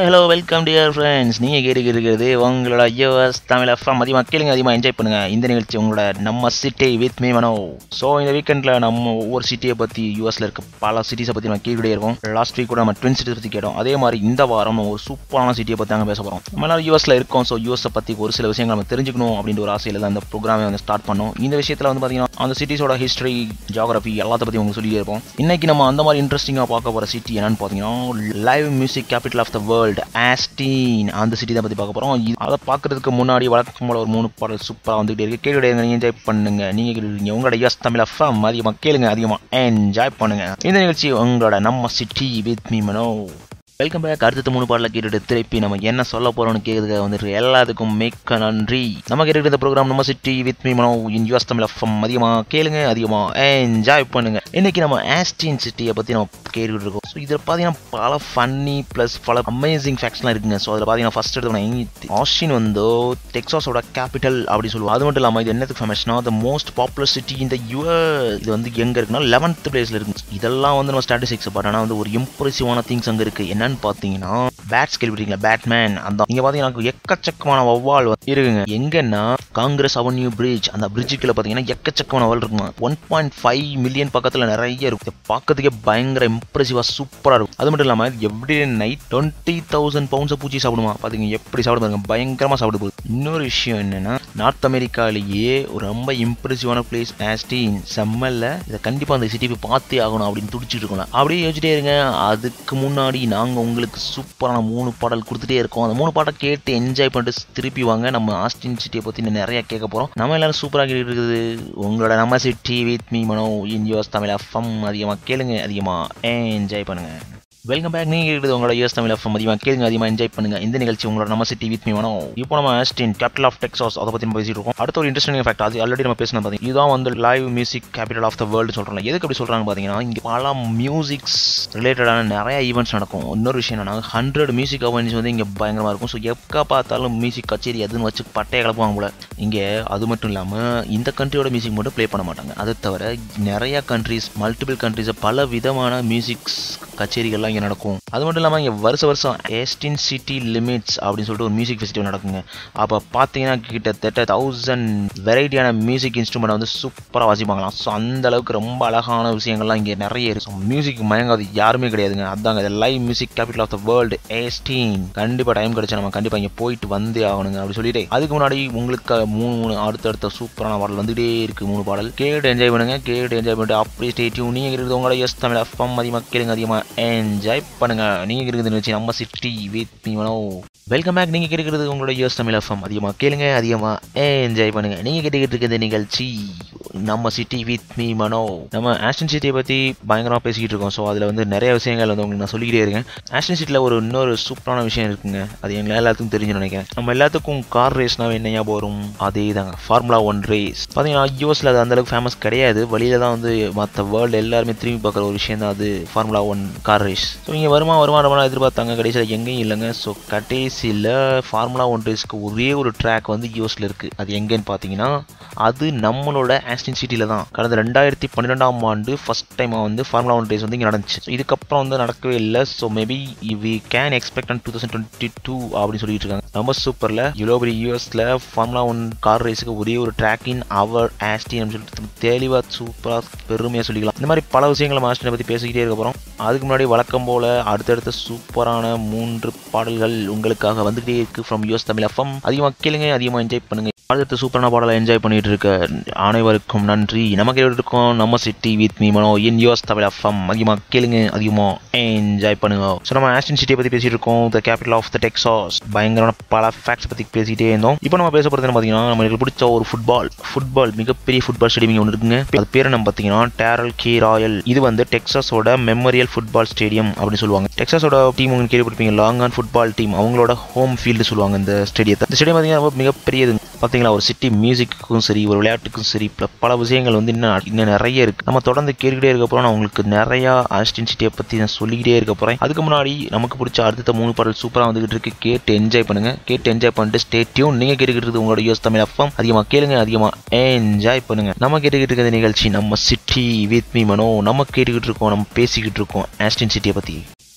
hello welcome dear friends நீங்கள் கேட்டுக்கிட்டு இருக்கிறது உங்களோட யூஎஸ் தமிழ் எஃப்எம் அதிகமாக கேளுங்க அதிகமாக என்ஜாய் பண்ணுங்கள் இந்த நிகழ்ச்சி உங்களோட நம்ம city with me Mano so இந்த வீக்கெண்டில் நம்ம ஒவ்வொரு சிட்டியை பற்றி யூஎஸில் இருக்க பல சிட்டிஸை பற்றி நம்ம கேட்டுக்கிட்டே இருக்கோம் லாஸ்ட் வீக் கூட நம்ம ட்வின் சிட்டிஸ் பற்றி கேட்டோம் அதே மாதிரி இந்த வாரம் நம்ம ஒரு சூப்பரான சிட்டியை பற்றி நாங்கள் பேச போகிறோம் நம்ம எல்லாரும் யூஎஸில் இருக்கோம் ஸோ யூஎஸை பற்றி ஒரு சில விஷயங்கள் நம்ம தெரிஞ்சுக்கணும் அப்படின்ற ஒரு ஆசையில் தான் இந்த ப்ரோக்ராமை வந்து ஸ்டார்ட் பண்ணோம் இந்த விஷயத்தில் வந்து பார்த்தீங்கன்னா அந்த சிட்டிஸோட ஹிஸ்ட்ரி ஜியாகிரபி எல்லாத்த பற்றி உங்களுக்கு சொல்லிட்டே இருப்போம் இன்னைக்கு நம்ம அந்த மாதிரி இன்ட்ரெஸ்டிங்காக பார்க்க போகிற சிட்டி என்னன்னு பார்த்தீங்கன்னா live music capital of the world Austin அந்த சிட்டி தான் பற்றி பார்க்க போகிறோம் அதை பார்க்கறதுக்கு முன்னாடி வழக்கம் போல ஒரு மூணு பாடல் சூப்பராக வந்துகிட்டே இருக்கு கேளுடைய நீங்கள் என்ஜாய் பண்ணுங்க நீங்கள் கேட்டுருக்கீங்க உங்களோட யூஎஸ் தமிழ் எஃப்எம் அதிகமாக கேளுங்க அதிகமாக என்ஜாய் பண்ணுங்க இந்த நிகழ்ச்சி உங்களோட நம்ம city with me Mano welcome back அடுத்த மூணு பாடல கேட்டுட்டு திருப்பி நம்ம என்ன சொல்ல போறோம்னு கேட்கறதுக்கு வந்துட்டு எல்லாத்துக்கும் மிக்க நன்றி நம்ம கேட்டுட்டு இந்த ப்ரோக்ராம் நம்ம city with me Mano in US Tamil FM அதிகமாக கேளுங்க அதிகமாக என்ஜாய் பண்ணுங்க இன்னைக்கு நம்ம ஆஸ்டின் சிட்டியை பற்றி நம்ம கேட்டுக்கிட்டு இருக்கோம் ஸோ இதில் பார்த்தீங்கன்னா பல ஃபன்னி ப்ளஸ் பல அமேசிங் ஃபேக்ட்ஸ்லாம் இருக்குங்க ஸோ அதில் பார்த்தீங்கன்னா ஃபர்ஸ்ட் எடுத்து ஆஸ்டின் வந்து டெக்ஸாஸோட கேபிட்டல் அப்படி சொல்லுவோம் அது மட்டும் இல்லாமல் இது என்னத்துக்கு ஃபேமஸ்னா த மோஸ்ட் பாப்புலர் சிட்டி இந்த யூஎஸ் இது வந்து எங்கே இருக்குன்னா லெவன்த் பிளேஸில் இருக்கு இதெல்லாம் வந்து நம்ம ஸ்டாட்டிஸ்டிக்ஸ் பட் ஆனால் வந்து ஒரு இம்ப்ரெசிவான திங்ஸ் அங்கே இருக்குது என்னன்னு பார்த்தீங்கன்னா பேட்ஸ் கேள்விப்பட்டீங்களா பேட்மேன் அந்த இங்கே பார்த்தீங்கன்னா எக்கச்சக்கமான வவ்வால் வந்து இருக்குங்க எங்கன்னா காங்கிரஸ் அவென்யூ பிரிட்ஜ் அந்த பிரிட்ஜுக்குள்ள பார்த்தீங்கன்னா எக்கச்சக்கமான வவ்வால் இருக்குமா ஒன் பாயிண்ட் ஃபைவ் மில்லியன் பக்கத்தில் நிறைய இருக்கும் பார்க்கறதுக்கே பயங்கர இம்ப்ரெசிவாக சூப்பராக இருக்கும் அது மட்டும் இல்லாமல் எவ்ரி நைட் டுவெண்ட்டி தௌசண்ட் பவுண்ட்ஸை பூச்சி சாப்பிடுமா பார்த்தீங்க எப்படி சாப்பிட பாருங்க பயங்கரமாக சாப்பிட போகுது இன்னொரு விஷயம் என்னன்னா நார்த் அமெரிக்காலேயே ஒரு ரொம்ப இம்ப்ரெசிவான பிளேஸ் ஆஸ்டின் செம்மல்ல இதை கண்டிப்பாக அந்த சிட்டி போய் பார்த்தே ஆகணும் அப்படின்னு துடிச்சிட்டு இருக்கோம் அப்படியே யோசிச்சிட்டே இருங்க அதுக்கு முன்னாடி நாங்கள் உங்களுக்கு சூப்பரான மூணு பாடல் கொடுத்துட்டே இருக்கோம் அந்த மூணு பாட்டை கேட்டு என்ஜாய் பண்ணிட்டு திருப்பி வாங்க நம்ம ஆஸ்டின் சிட்டியை பற்றி நிறைய கேட்க போகிறோம் நம்ம எல்லாரும் சூப்பராக கேட்டுட்டு இருக்குது உங்களோட நம்ம city with me Mano in US Tamil FM அதிகமாக கேளுங்க அதிகமாக என்ஜாய் பண்ணுங்க வெல்கம் பேக் நீங்கள் இருக்குது உங்களோட யூஎஸ் தமிழ் எஃப்எம் அதிகமாக கேளுங்க அதிகமாக என்ஜாய் பண்ணுங்க இந்த நிகழ்ச்சி உங்களோட நம்ம சிட்டி வித் மீ வேணும் இப்போ நம்ம ஆஸ்டின் கேபிட்டல் ஆஃப் டெக்ஸாஸ் அதை பற்றி நம்ம பேசிட்டு இருக்கோம் அடுத்த ஒரு இன்ட்ரெஸ்டிங் ஃபேக்ட் அது ஆல்ரெடி நம்ம பேசின பார்த்தீங்க இதுதான் வந்து live music capital of the world சொல்கிறோம் எதுக்கு அப்படி சொல்கிறாங்க பார்த்தீங்கன்னா இங்கே பல மியூசிக்ஸ் ரிலேட்டடான நிறைய ஈவெண்ட்ஸ் நடக்கும் இன்னொரு விஷயம் என்னன்னா ஹண்ட்ரட் மியூசிக் அவென்ட்ஸ் வந்து இங்கே பயங்கரமாக இருக்கும் ஸோ எப்போ பார்த்தாலும் மியூசிக் கச்சேரி அதுன்னு வச்சு பட்டையை கிளப்புவாங்க போல இங்கே அது மட்டும் இல்லாமல் இந்த கண்ட்ரியோட மியூசிக் மட்டும் ப்ளே பண்ண மாட்டாங்க அது தவிர நிறைய கண்ட்ரிஸ் மல்டிபிள் கண்ட்ரிஸ் பல விதமான மியூசிக்ஸ் கச்சேரிகள்லாம் இங்கே நடக்கும் அது மட்டும் இல்லாமல் இங்கே வருஷ வருஷம் ஏஸ்டின் சிட்டி லிமிட்ஸ் அப்படின்னு சொல்லிட்டு ஒரு மியூசிக் ஃபெஸ்டிவல் நடக்குங்க அப்போ பார்த்தீங்கன்னா கிட்டத்தட்ட தௌசண்ட் வெரைட்டியான மியூசிக் இன்ஸ்ட்ருமெண்ட் வந்து சூப்பராக வாசிப்பாங்களாம் ஸோ அந்த அளவுக்கு ரொம்ப அழகான விஷயங்கள்லாம் இங்கே நிறைய இருக்கு மியூசிக் மயங்காது யாருமே கிடையாதுங்க அதாங்க இது live music capital of the world Austin கண்டிப்பாக டைம் கிடைச்சா நம்ம கண்டிப்பாக இங்கே போயிட்டு வந்தே ஆகணுங்க அப்படி சொல்லிட்டு அதுக்கு முன்னாடி உங்களுக்கு மூணு மூணு அடுத்தடுத்த சூப்பரான பாடல் வந்துட்டே இருக்கு மூணு பாடல் கேட்டு என்ஜாய் பண்ணுங்க கேட்டு என்ஜாய் பண்ணிட்டு அப்படியே ஸ்டேட்யூ நீங்கள் இருக்கிறது உங்களோட எஸ் தமிழ் எஃப்எம் அதிகமாக கேளுங்க அதிகமாக என்ஜாய் பண்ணுங்க நீங்கள் இருக்கிறது நிகழ்ச்சி நம்ம city with me Mano welcome back நீங்கள் கேட்குறது உங்களோட யூஎஸ் தமிழ் எஃப்எம் அதிகமாக கேளுங்க அதிகமாக என்ஜாய் பண்ணுங்க நீங்கள் கேட்டுக்கிட்டு இருக்கிற நிகழ்ச்சி நம்ம சிட்டி வித் மீ மனோ நம்ம ஆஸ்டன் சிட்டியை பற்றி பயங்கரமாக பேசிக்கிட்டு இருக்கோம் ஸோ அதில் வந்து நிறைய விஷயங்கள் வந்து உங்களுக்கு நான் சொல்லிக்கிட்டே இருக்கேன் ஆஸ்டன் சிட்டியில் ஒரு இன்னொரு சூப்பரான விஷயம் இருக்குங்க அது எங்களை எல்லாத்துக்கும் தெரிஞ்சு நினைக்கிறேன் நம்ம எல்லாத்துக்கும் கார் ரேஸ்னால் என்ன ஞாபகம் வரும் அதே தாங்க ஃபார்முலா ஒன் ரேஸ் பார்த்தீங்கன்னா யூஎஸில் அது அந்தளவுக்கு ஃபேமஸ் கிடையாது வழியில் தான் வந்து மற்ற வேர்ல்டு எல்லாருமே திரும்பி பார்க்குற ஒரு விஷயம் தான் அது formula one car race so இங்கே வருமா வருமா ரொம்ப எதிர்பார்த்தாங்க கடைசியில் எங்கேயும் இல்லைங்க ஸோ கடைசியில் ஃபார்முலா ஒன் ரேஸ்க்கு ஒரே ஒரு ட்ராக் வந்து யூஎஸில் இருக்குது அது எங்கேன்னு பார்த்தீங்கன்னா அது நம்மளோட ஆஸ்டின் சிட்டியில் தான் கடந்த ரெண்டாயிரத்தி பன்னிரெண்டாம் ஆண்டு ஃபர்ஸ்ட் டைமாக வந்து ஃபார்முலா ஒன் ரேஸ் வந்து இங்கே நடந்துச்சு ஸோ இதுக்கப்புறம் வந்து நடக்கவே இல்லை so maybe we can expect and two thousand twenty two அப்படின்னு சொல்லிட்டு இருக்காங்க ரொம்ப சூப்பரில் இவ்வளோ பெரிய யூஎஸில் ஃபார்முலா ஒன் கார் ரேஸுக்கு ஒரே ஒரு ட்ராக் இன் அவர் ஆஸ்டின் அப்படின்னு சொல்லிட்டு தெளிவாக சூப்பராக பெருமையாக சொல்லிக்கலாம் இந்த மாதிரி பல விஷயங்களை நம்ம ஆஸ்டினை பற்றி பேசிக்கிட்டே இருக்க போகிறோம் அதுக்கு முன்னாடி வழக்கம் போல் அடுத்தடுத்த சூப்பரான மூன்று பாடல்கள் உங்களுக்காக வந்துகிட்டே இருக்கு ஃப்ரம் யூஎஸ் தமிழ் எஃப்எம் அதிகமாக கேளுங்க அதிகமாக என்ஜாய் பண்ணுங்க அடுத்த சூப்பரான பாடலை என்ஜாய் பண்ணிட்டு இருக்க அனைவருக்கும் நன்றி நமக்கு இருக்கோம் நம்ம city with me Mano in US Tamil FM அதிகமாக கேளுங்க அதிகமாக என்ஜாய் பண்ணுங்க ஸோ நம்ம ஆஸ்டின் சிட்டியை பற்றி பேசிட்டு இருக்கோம் the capital of the Texas பயங்கரமான பல ஃபேக்ட்ஸ் பற்றி பேசிக்கிட்டே இருந்தோம் இப்போ நம்ம பேச போகிறது பார்த்தீங்கன்னா நம்மளுக்கு பிடிச்ச ஒரு ஃபுட்பால் ஃபுட்பால் மிகப்பெரிய ஃபுட்பால் ஸ்டேடியம் ஒன்று இருக்குங்க அது பேர் நம்ம பார்த்தீங்கன்னா டேரல் கே ராயல் இது வந்து டெக்ஸாஸோட மெமோரியல் ஃபுட்பால் ஸ்டேடியம் அப்படின்னு சொல்லுவாங்க டெக்ஸாஸோட டீம் உங்களுக்கு கேள்விப்பட்டிருப்பீங்க லாங் ஆன் ஃபுட்பால் டீம் அவங்களோட ஹோம் ஃபீல்டு சொல்லுவாங்க இந்த ஸ்டேடியத்தை இந்த ஸ்டேடியம் பார்த்தீங்கன்னா ரொம்ப மிகப்பெரியது பார்த்தீங்களா ஒரு சிட்டி மியூசிக்கும் சரி ஒரு விளையாட்டுக்கும் சரி பல விஷயங்கள் வந்து இன்னும் இன்னும் நிறைய இருக்குது நம்ம தொடர்ந்து கேட்டுக்கிட்டே இருக்க போகிறோம் நான் உங்களுக்கு நிறையா ஆஸ்டின் சிட்டியை பற்றி நான் சொல்லிக்கிட்டே இருக்க போகிறேன் அதுக்கு முன்னாடி நமக்கு பிடிச்ச அடுத்த மூணு பாடல் சூப்பராக வந்துகிட்டு இருக்கு கேட்டு என்ஜாய் பண்ணுங்க கேட்டு என்ஜாய் பண்ணிட்டு ஸ்டே டியூன் நீங்கள் கேட்டுக்கிட்டு இருக்குது உங்களோட யூஎஸ் தமிழ் எஃப்எம் அதிகமாக கேளுங்க அதிகமாக என்ஜாய் பண்ணுங்க நம்ம கேட்டுக்கிட்டு இருக்கிற நிகழ்ச்சி நம்ம சிட்டி வித் மீ மனோ நம்ம கேட்டுக்கிட்டு இருக்கோம் நம்ம பேசிக்கிட்டு இருக்கோம் ஆஸ்டின் சிட்டியை பற்றி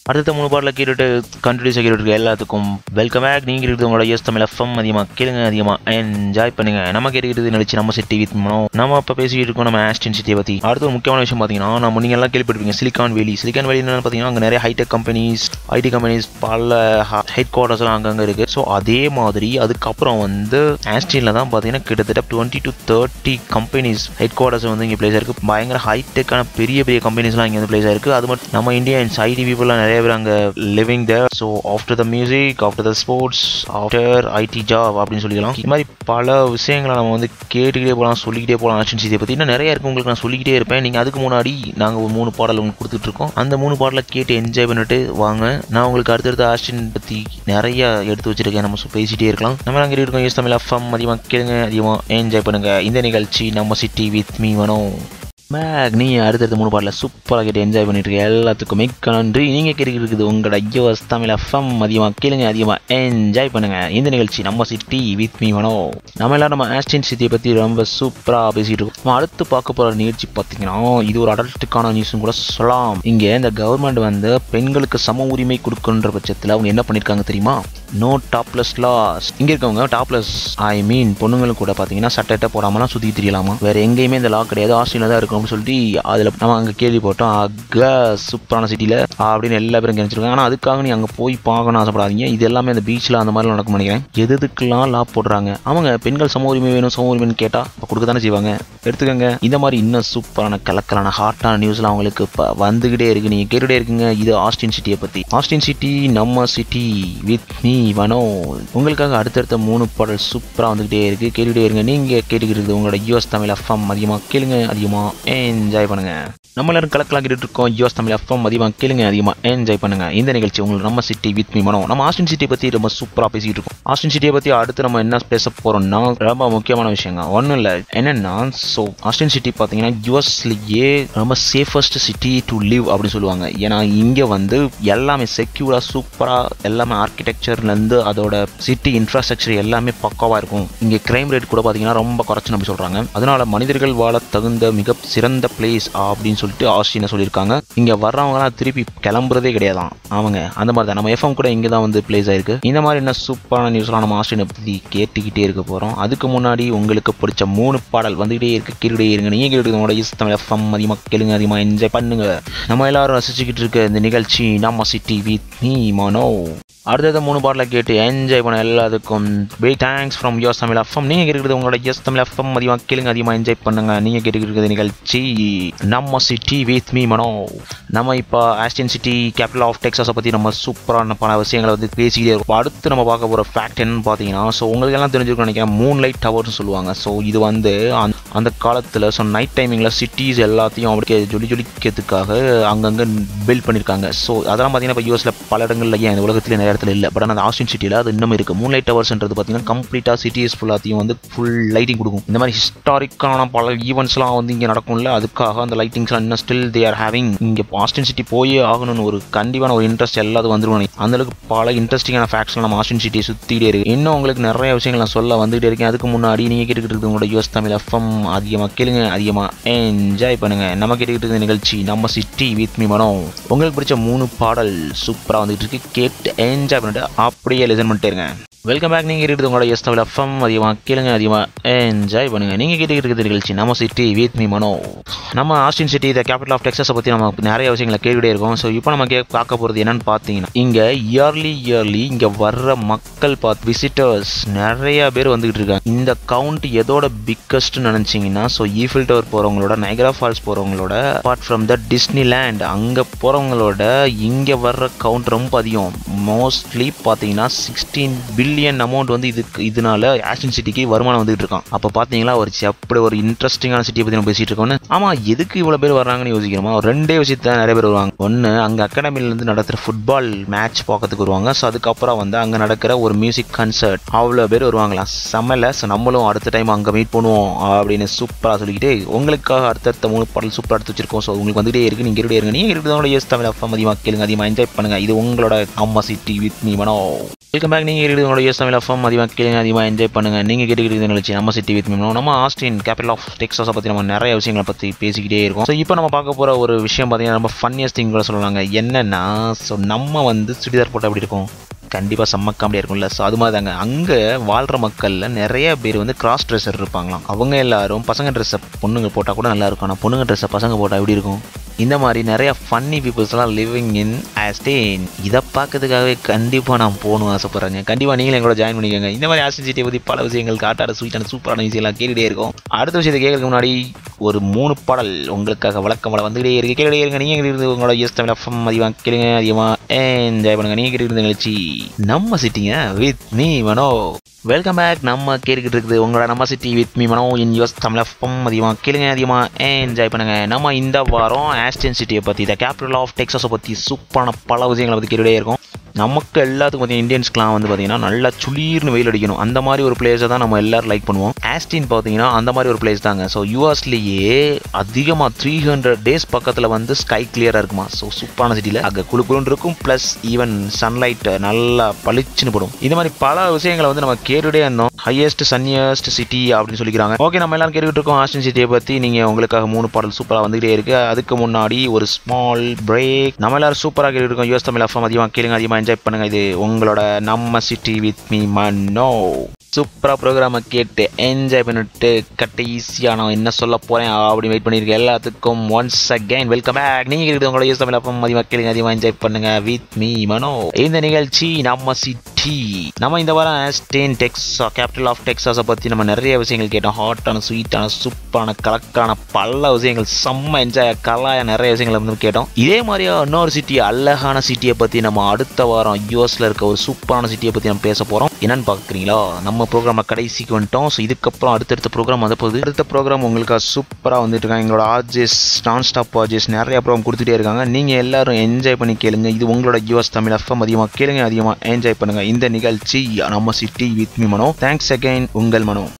அடுத்த மூணு பாட்டில் கேட்டுட்டு கண்டினியூஸாக கேட்டுட்டு இருக்க எல்லாத்துக்கும் வெல்கம் பேக் நீங்கள் இருக்குது உங்களோட எஸ் தமிழ் எஃப்எம் அதிகமாக கேளுங்க அதிகமாக என்ஜாய் பண்ணுங்க நம்ம கேட்டுக்கிட்டு நினைச்சு நம்ம சிட்டி வித் மனோ நம்ம இப்போ பேசிக்கிட்டு இருக்கோம் நம்ம ஆஸ்டின் சிட்டியை பற்றி அடுத்த ஒரு முக்கியமான விஷயம் பார்த்தீங்கன்னா நம்ம நீங்கள் எல்லாம் கேள்விப்பட்டிருப்பீங்க சிலிகான் வேலி சிலிகான் வேலி என்னன்னு பார்த்தீங்கன்னா அங்கே நிறைய ஹைடெக் கம்பெனிஸ் ஐடி கம்பெனிஸ் பல ஹெட் குவார்ட்டர்ஸ்லாம் அங்கங்கே இருக்குது ஸோ அதே மாதிரி அதுக்கப்புறம் வந்து ஆஸ்டினில் தான் பார்த்தீங்கன்னா கிட்டத்தட்ட twenty to thirty companies headquarters வந்து இங்கே பிளேஸ் இருக்குது பயங்கர ஹைடெக்கான பெரிய பெரிய கம்பெனிஸ்லாம் இங்கே வந்து பிளேஸ் ஆயிருக்கு அது மட்டும் நம்ம இந்தியன்ஸ் ஐடி பீப்புளெலாம் நிறைய பேர் அங்கே living there so after the music after the sports after IT job அப்படின்னு சொல்லிக்கலாம் இது மாதிரி பல விஷயங்களை நம்ம வந்து கேட்டுக்கிட்டே போகலாம் சொல்லிக்கிட்டே போகலாம் ஆக்ஷன் இதை பற்றி இன்னும் நிறைய இருக்கு உங்களுக்கு நான் சொல்லிக்கிட்டே இருப்பேன் நீங்கள் அதுக்கு முன்னாடி நாங்கள் ஒரு மூணு பாடல் உங்களுக்கு கொடுத்துட்ருக்கோம் அந்த மூணு பாடலை கேட்டு என்ஜாய் பண்ணிட்டு வாங்க நான் உங்களுக்கு அடுத்தடுத்த ஆக்ஷன் பற்றி நிறைய எடுத்து வச்சிருக்கேன் நம்ம சொ- பேசிட்டே இருக்கலாம் நம்ம நாங்கள் இருக்கோம் எஸ் தமிழ் எஃப்எம் அதிகமாக கேளுங்க அதிகமாக என்ஜாய் பண்ணுங்க இந்த நிகழ்ச்சி நம்ம சிட்டி வித் மீ வனோம் மேக் நீ அடுத்தடுத்த மூணு பாட்டில் சூப்பராக கேட்டு என்ஜாய் பண்ணிட்டு இருக்க எல்லாத்துக்கும் மிக்க நன்றி நீங்கள் கேட்டுக்கிட்டு உங்களோட ஐயோஸ் தமிழ் எஃப்எம் அதிகமாக கேளுங்க அதிகமாக என்ஜாய் பண்ணுங்க இந்த நிகழ்ச்சி நம்ம சிட்டி வித் மீ மனோ நம்ம எல்லாரும் நம்ம ஆஸ்டின் சிட்டியை பற்றி ரொம்ப சூப்பராக பேசிட்டு இருக்கோம் நம்ம அடுத்து பார்க்க போகிற நிகழ்ச்சி பார்த்தீங்கன்னா இது ஒரு அடல்ட்டுக்கான நியூஸும் கூட சொல்லலாம் இங்கே இந்த கவர்மெண்ட் வந்து பெண்களுக்கு சம உரிமை கொடுக்குன்ற பட்சத்தில் அவங்க என்ன பண்ணியிருக்காங்க தெரியுமா நோ டாப்லெஸ் லாஸ் இங்கே இருக்கவங்க டாப்லெஸ் ஐ மீன் பொண்ணுங்களுக்கு கூட பார்த்தீங்கன்னா சட்டை போடாமலாம் சுற்றி தெரியலாமா வேற எங்கேயுமே இந்த லா கிடையாது ஆஸ்திரேலியா தான் இருக்கணும்னு சொல்லிட்டு அதில் நம்ம அங்கே கேள்விப்பட்டோம் அக சூப்பரான சிட்டியில் அப்படின்னு எல்லா பேரும் நினச்சிருக்காங்க ஆனால் அதுக்காக நீ அங்கே போய் பார்க்கணும்னு ஆசைப்படாதீங்க இது எல்லாமே அந்த பீச்சில் அந்த மாதிரி நடக்கும் நினைக்கிறேன் எது எதுக்கெல்லாம் லா போடுறாங்க அவங்க பெண்கள் சம உரிமை வேணும் சம உரிமைன்னு கேட்டால் இப்போ கொடுக்க தானே செய்வாங்க எடுத்துக்கோங்க இந்த மாதிரி இன்னும் சூப்பரான கலக்கலான ஹாட்டான நியூஸ்லாம் அவங்களுக்கு இப்போ வந்துக்கிட்டே இருக்கு நீங்கள் கேட்டுகிட்டே இருக்குங்க இது ஆஸ்டின் சிட்டியை பற்றி ஆஸ்டின் சிட்டி நம்ம சிட்டி வித் மீ வனோ உங்களுக்காக அடுத்தடுத்த மூணு பாடல் சூப்பராக வந்துக்கிட்டே இருக்கு கேட்டுக்கிட்டே இருங்க நீங்கள் கேட்டுக்கிறது உங்களோட யூஎஸ் தமிழ் எஃப்எம் அதிகமாக கேளுங்க அதிகமாக என்ஜாய் பண்ணுங்க நம்ம எல்லாரும் கலக்கலாம் கேட்டுட்டு இருக்கோம் யூஎஸ் தமிழ் எஃப்எம் அதிகமாக கேளுங்க அதிகமாக என்ஜாய் பண்ணுங்க இந்த நிகழ்ச்சி உங்களுக்கு நம்ம சிட்டி வித் மீ மனோ நம்ம ஆஸ்டின் சிட்டியை பற்றி ரொம்ப சூப்பராக பேசிக்கிட்டு இருக்கோம் ஆஸ்டின் சிட்டியை பற்றி அடுத்து நம்ம என்ன பேச போகிறோம்னா ரொம்ப முக்கியமான விஷயங்க ஒன்றும் இல்லை என்னென்னா ஸோ ஆஸ்டின் சிட்டி பார்த்தீங்கன்னா யூஎஸ்லேயே ரொம்ப சேஃபஸ்ட் சிட்டி டு லிவ் அப்படின்னு சொல்லுவாங்க ஏன்னா இங்கே வந்து எல்லாமே செக்யூராக சூப்பராக எல்லாமே ஆர்கிடெக்சர்லேருந்து அதோட சிட்டி இன்ஃப்ராஸ்ட்ரக்சர் எல்லாமே பக்காவாக இருக்கும் இங்கே கிரைம் ரேட் கூட பார்த்தீங்கன்னா ரொம்ப குறைச்சு அப்படி சொல்கிறாங்க அதனால மனிதர்கள் வாழ தகுந்த மிக சிறந்த பிளேஸ் அப்படின்னு சொல்லிட்டு ஆஸ்டினை சொல்லியிருக்காங்க இங்கே வர்றவங்கலாம் திருப்பி கிளம்புறதே கிடையாதான் அவங்க அந்த மாதிரி தான் நம்ம எஃப்எம் கூட இங்கே தான் வந்து பிளேஸ் ஆயிருக்கு இந்த மாதிரி என்ன சூப்பரான நியூஸ்லாம் நம்ம ஆஸ்டினை பற்றி கேட்டுக்கிட்டே இருக்க போகிறோம் அதுக்கு முன்னாடி உங்களுக்கு பிடிச்ச மூணு பாடல் வந்துகிட்டே இருக்கு கேட்டுக்கிட்டே இருங்க நீங்கள் கேட்டுக்கிட்டு உங்களோட இஸ் தமிழ் எஃப்எம் அதிகமாக கேளுங்க அதிகமாக என்ஜாய் பண்ணுங்க நம்ம எல்லாரும் ரசிச்சுக்கிட்டு இருக்க இந்த நிகழ்ச்சி நம்ம சிட்டி வித் மீ மனோ அடுத்தது மூணு பாட்டில் கேட்டு என்ஜாய் பண்ண எல்லாத்துக்கும் பிக் தேங்க்ஸ் ஃப்ரம் யோஸ் தமிழ் எஃப்எம் நீங்கள் கேட்குறது உங்களோட எஸ் தமிழ் எஃப்எம் அதிகமாக கேளுங்க அதிகமாக என்ஜாய் பண்ணுங்க நீங்கள் கேட்டுக்கிட்டு நிகழ்ச்சி நம்ம சிட்டி வித் மீ மனோ நம்ம இப்போ ஆஸ்டின் சிட்டி கேபிட்டல் ஆஃப் டெக்ஸாஸை பற்றி நம்ம சூப்பரான பல விஷயங்களை வந்து பேசிக்கிட்டே இருக்கோம் அடுத்து நம்ம பார்க்க போகிற ஃபேக்ட் என்னன்னு பார்த்தீங்கன்னா ஸோ உங்களுக்கு எல்லாம் தெரிஞ்சிருக்கும் நினைக்கிறேன் மூன் லைட் டவர்னு சொல்லுவாங்க ஸோ இது வந்து அந்த- அந்த காலத்தில் ஸோ நைட் டைமிங்கில் சிட்டிஸ் எல்லாத்தையும் அப்படியே ஜொலி ஜொலிக்கிறதுக்காக அங்கங்கே பில்ட் பண்ணியிருக்காங்க ஸோ அதெல்லாம் பார்த்தீங்கன்னா இப்போ யூஎஸில் பல இடங்கள்ல ஏன் இந்த உலகத்தில் நிறைய இடத்துல இல்லை பட் ஆனால் அந்த ஆஸ்டின் சிட்டியில் அது இன்னும் இருக்குது மூன் லைட் டவர்ஸ்ன்றது பார்த்தீங்கன்னா கம்ப்ளீட்டாக சிட்டிஸ் ஃபுல்லாத்தையும் வந்து ஃபுல் லைட்டிங் கொடுக்கும் இந்த மாதிரி ஹிஸ்டாரிக்கான பல ஈவெண்ட்ஸ்லாம் வந்து இங்கே நடக்கும்ல அதுக்காக அந்த லைட்டிங்ஸ்லாம் இன்னும் ஸ்டில் தே ஆர் ஹேவிங் இங்கே ஆஸ்டின் சிட்டி போயே ஆகணும்னு ஒரு கண்டிப்பான ஒரு இன்ட்ரெஸ்ட் எல்லாத்துக்கும் வந்துருவாங்க அந்த அளவுக்கு பல இன்ட்ரெஸ்டிங்கான ஃபேக்ட்ஸ்லாம் நம்ம ஆஸ்டின் சிட்டியை சுற்றிட்டே இருக்கு இன்னும் உங்களுக்கு நிறைய விஷயங்கள் நான் சொல்ல வந்துகிட்டே இருக்கேன் அதுக்கு முன்னாடி நீங்கள் கேட்டுக்கிட்டு இருக்கிறது உங்களோட யூஎஸ் தமிழ் எஃப்எம் அதிகமாக கேளுங்க அதிகமாக என்ஜாய் பண்ணுங்க நம்ம கேட்டுக்கிட்டு இருக்க நிகழ்ச்சி நம்ம சிட்டி வித் மீ மனம் உங்களுக்கு பிடிச்ச மூணு பாடல் சூப்பராக வந்துட்டு இருக்கு கேட்டு என்ஜாய் பண்ணிட்டு அப்படியே லிசன் பண்ணிட்டே இருங்க வெல்கம் பேக் நீங்கள் கேட்டுக்கிட்டு உங்களோட எஸ் தமிழ் எஃப்எம் அதிகமாக கேளுங்க அதிகமாக என்ஜாய் பண்ணுங்க நீங்கள் கேட்டுக்கிட்டு இருக்கிற நிகழ்ச்சி நம்ம சிட்டி வித் மீ மனோ நம்ம Austin city the capital of டெக்ஸஸை பற்றி நம்ம நிறைய விஷயங்களை கேட்டுக்கிட்டே இருக்கோம் ஸோ இப்போ நம்ம கே பார்க்க போகிறது என்னன்னு பார்த்தீங்கன்னா இங்கே இயர்லி இயர்லி இங்கே வர்ற மக்கள் பார்த்து விசிட்டர்ஸ் நிறைய பேர் வந்துகிட்டு இருக்காங்க இந்த கவுண்ட் எதோட பிக்கஸ்ட்னு நினச்சிங்கன்னா ஸோ ஈஃபில் டவர் போகிறவங்களோட நைக்ரா ஃபால்ஸ் போகிறவங்களோட apart from the Disneyland அங்கே போகிறவங்களோட இங்கே வர்ற கவுண்ட் ரொம்ப அதிகம் மோஸ்ட்லி பார்த்தீங்கன்னா சிக்ஸ்டீன் பில்லியன் அமௌண்ட் வந்து இதுக்கு இதனால ஆக்ஷன் சிட்டிக்கு வருமானம் வந்துட்டு இருக்கான் அப்போ பார்த்தீங்களா ஒரு சி- அப்படி ஒரு இன்ட்ரெஸ்டிங்கான சிட்டியை பற்றி நம்ம பேசிட்டு இருக்கோம்னு ஆமாம் எதுக்கு இவ்வளோ பேர் வர்றாங்கன்னு யோசிக்கிறோமா ஒரு ரெண்டே விஷயத்த நிறைய பேர் வருவாங்க ஒன்று அங்கே அகாடமிலேருந்து நடத்துகிற ஃபுட்பால் மேட்ச் பார்க்கறதுக்கு வருவாங்க ஸோ அதுக்கப்புறம் வந்து அங்கே நடக்கிற ஒரு மியூசிக் கன்சர்ட் அவ்வளோ பேர் வருவாங்களாம் செம்மல ஸோ நம்மளும் அடுத்த டைம் அங்கே மீட் பண்ணுவோம் அப்படின்னு சூப்பராக சொல்லிக்கிட்டு உங்களுக்காக அடுத்தடுத்த மூணு பாடல் சூப்பராக எடுத்து வச்சிருக்கோம் ஸோ உங்களுக்கு வந்துட்டே இருக்கு நீங்கள் இருட்டே இருங்க நீங்கள் இருக்கிறதோட எஸ் தமிழ் எஃப்எம் அதிகமாக கேளுங்க அதிகமாக என்ஜாய் பண்ணுங்க இது உங்களோட அம்மா city with me Mano welcome back நீங்கள் கேட்டுக்கிட்டு உங்களோட யூஎஸ் தமிழ் எஃப்எம் அதிகமாக கேளுங்க அதிகமாக என்ஜாய் பண்ணுங்க நீங்கள் கேட்டுக்கிட்டு நிகழ்ச்சி நம்ம சிட்டி வித் மீம் நம்ம ஆஸ்டின் கேபிட்டல் ஆஃப் டெக்ஸாஸை பற்றி நம்ம நிறைய விஷயங்களை பற்றி பேசிக்கிட்டே இருக்கோம் ஸோ இப்போ நம்ம பார்க்க போகிற ஒரு விஷயம் பார்த்தீங்கன்னா ரொம்ப ஃபன்னியஸ்ட் திங் கூட சொல்லலாங்க என்னன்னா ஸோ நம்ம வந்து சுடிதார் போட்டால் எப்படி இருக்கும் கண்டிப்பாக செம்ம காமெடியாக இருக்கும்ல ஸோ அது மாதிரி தாங்க அங்கே வாழ்கிற மக்களில் நிறைய பேர் வந்து கிராஸ் ட்ரெஸ்ஸர் இருப்பாங்களாம் அவங்க எல்லாரும் பசங்க ட்ரெஸ்ஸை பொண்ணுங்க போட்டால் கூட நல்லா இருக்கும் ஆனால் பொண்ணுங்க ட்ரெஸ்ஸை பசங்க போட்டால் எப்படி இருக்கும் இந்த மாதிரி நிறைய ஃபன்னி பீப்புள்ஸ்லாம் லிவிங் இன் ஆஸ்டேன் இதை பார்க்கறதுக்காகவே கண்டிப்பாக நான் போகணும் ஆசைப்பட்றேங்க கண்டிப்பாக நீங்களும் எங்களோட ஜாயின் பண்ணிக்கோங்க இந்த மாதிரி ஆஸ்டன் சிட்டியை பற்றி பல விஷயங்கள் காட்டாட ஸ்வீட்டான சூப்பரான விஷயம்லாம் கேட்டுகிட்டே இருக்கும் அடுத்த விஷயத்தை கேட்கறதுக்கு முன்னாடி ஒரு மூணு பாடல் உங்களுக்காக வழக்கம் வள வந்துகிட்டே இருக்கு கேட்டுகிட்டே இருங்க நீங்கள் இருந்து உங்களோட எஸ் தமிழ் எஃப்எம் அதிகமாக கேளுங்க அதிகமாக என்ஜாய் பண்ணுங்க நீங்கள் கேட்டு இருந்த நிகழ்ச்சி நம்ம சிட்டிங்க with me Mano welcome back நம்ம கேட்டுக்கிட்டு இருக்குது உங்களோட நம்ம city with me Mano in US Tamil FM அதிகமாக கேளுங்க அதிகமாக என்ஜாய் பண்ணுங்க நம்ம இந்த வாரம் ஆஸ்டன் சிட்டியை பற்றி த கேபிட்டல் ஆஃப் டெக்ஸஸை பற்றி சூப்பரான பல விஷயங்களை பற்றி கேட்டுகிட்டே இருக்கோம் நமக்கு எல்லாத்துக்கும் பார்த்தீங்கன்னா இந்தியன்ஸ்க்குலாம் வந்து பார்த்தீங்கன்னா நல்லா சுளீர்னு வெயில் அடிக்கணும் அந்த மாதிரி ஒரு பிளேஸை தான் நம்ம எல்லாரும் லைக் பண்ணுவோம் ஆஸ்டின் பார்த்தீங்கன்னா அந்த மாதிரி ஒரு பிளேஸ் தாங்க ஸோ யூஎஸ்லேயே அதிகமாக த்ரீ ஹண்ட்ரட் டேஸ் பக்கத்தில் வந்து ஸ்கை கிளியராக இருக்குமா ஸோ சூப்பரான சிட்டியில் அங்கே குழு குழுன்னு இருக்கும் ப்ளஸ் ஈவன் சன்லைட் நல்லா பளிச்சுன்னு படும் இந்த மாதிரி பல விஷயங்களை வந்து நம்ம கேட்டுட்டே இருந்தோம் ஹையஸ்ட் சன்னியஸ்ட் சிட்டி அப்படின்னு சொல்லிக்கிறாங்க ஓகே நம்ம எல்லாரும் கேட்டுக்கிட்டு இருக்கோம் ஆஸ்டின் சிட்டியை பற்றி நீங்கள் உங்களுக்காக மூணு பாடல் சூப்பராக வந்துகிட்டே இருக்கு அதுக்கு முன்னாடி ஒரு ஸ்மால் பிரேக் நம்ம எல்லாரும் சூப்பராக கேட்டுட்டு இருக்கோம் யூஎஸ் தமிழ் எஃப்எம் அதிகமாக கேளுங்க அதிகமாக என்ஜாய் பண்ணுங்க இது உங்களோட நம்ம சிட்டி வித் மீ மன்னோ சூப்பராக ப்ரோக்ராமை கேட்டு என்ஜாய் பண்ணிட்டு கடைசியாக நான் என்ன சொல்ல போகிறேன் அப்படி வெயிட் பண்ணியிருக்கேன் எல்லாத்துக்கும் ஒன்ஸ் அகைன் வெல்கம் பேக் நீங்கள் இருக்கிறது உங்களோட யூஸ் தமிழ் அப்பம் அதிகமாக கேளுங்க அதிகமாக என்ஜாய் பண்ணுங்க வித் மீ மனோ இந்த நிகழ்ச்சி நம்ம சிட்டி நம்ம இந்த வாரம் ஆஸ்டேன் டெக்ஸா கேபிட்டல் ஆஃப் டெக்ஸாஸை பற்றி நம்ம நிறைய விஷயங்கள் கேட்டோம் ஹாட்டான ஸ்வீட்டான சூப்பரான கலக்கான பல விஷயங்கள் செம்ம என்ஜாய் கலாய நிறைய விஷயங்கள் வந்து கேட்டோம் இதே மாதிரியா இன்னொரு சிட்டி அழகான சிட்டியை பற்றி நம்ம அடுத்த வாரம் யூஎஸில் இருக்க ஒரு சூப்பரான சிட்டியை பற்றி நம்ம பேச போகிறோம் என்னன்னு பார்க்குறீங்களா நம்ம ப்ரோக்ராமில் கடைசிக்கு வந்துட்டோம் ஸோ இதுக்கப்புறம் அடுத்தடுத்த ப்ரோக்ராம் வந்து போகுது அடுத்த ப்ரோக்ராம் உங்களுக்கு சூப்பராக வந்துட்டு இருக்காங்க எங்களோட ஆர்ஜிஎஸ் நான் ஸ்டாப் ஆர்ஜிஎஸ் நிறைய ப்ரோக்ராம் கொடுத்துட்டே இருக்காங்க நீங்கள் எல்லாரும் என்ஜாய் பண்ணி கேளுங்க இது உங்களோட யூஎஸ் தமிழ் எஃப்எம் அதிகமாக கேளுங்க அதிகமாக என்ஜாய் பண்ணுங்க இந்த நிகழ்ச்சி நம்ம city with me Mano thanks again உங்கள் மனோ